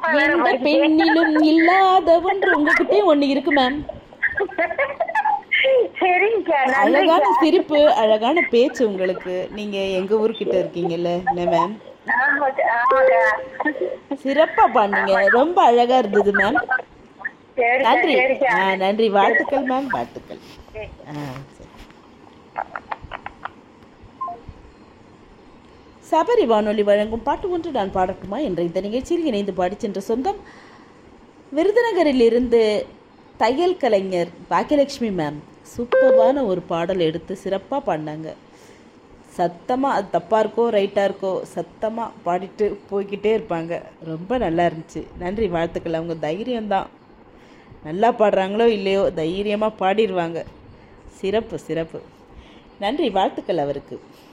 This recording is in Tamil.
வேற எந்த படிச்சுட்டேன். பெண்ணிலும் இல்லாத ஒன்று உங்ககிட்டயும் ஒண்ணு இருக்கு மேம் சரிங்கக்கா அழகான நன்றிக்கா சிரிப்பு அழகான பேச்சு உங்களுக்கு நீங்க எங்க ஊர்கிட்ட இருக்கீங்கல்ல என்ன மேம் ஆமாக்கா ஆமாக்கா சிறப்பா பாடுனீங்க ரொம்ப அழகா இருந்தது மேம் சரிக்கா நன்றி சரிக்கா ஆ, நன்றி வாழ்த்துக்கள் மேம் வாழ்த்துக்கள் சரி. ஆ, சரி. சபரி வானொலி வழங்கும் பாட்டு ஒன்று நான் பாடட்டுமா என்ற இந்த நிகழ்ச்சியில் இணைந்து பாடிச் சென்ற சொந்தம் விருதுநகரில் இருந்து தையல் கலைஞர் பாக்கியலட்சுமி மேம் சூப்பர்வான ஒரு பாடல் எடுத்து சிறப்பாக பாடினாங்க சத்தமாக அது தப்பாக இருக்கோ ரைட்டாக இருக்கோ சத்தமாக பாடிட்டு போய்கிட்டே இருப்பாங்க ரொம்ப நல்லா இருந்துச்சு நன்றி வாழ்த்துக்கள் அவங்க தைரியம்தான் நல்லா பாடுறாங்களோ இல்லையோ தைரியமாக பாடிடுவாங்க சிறப்பு சிறப்பு நன்றி வாழ்த்துக்கள் அவருக்கு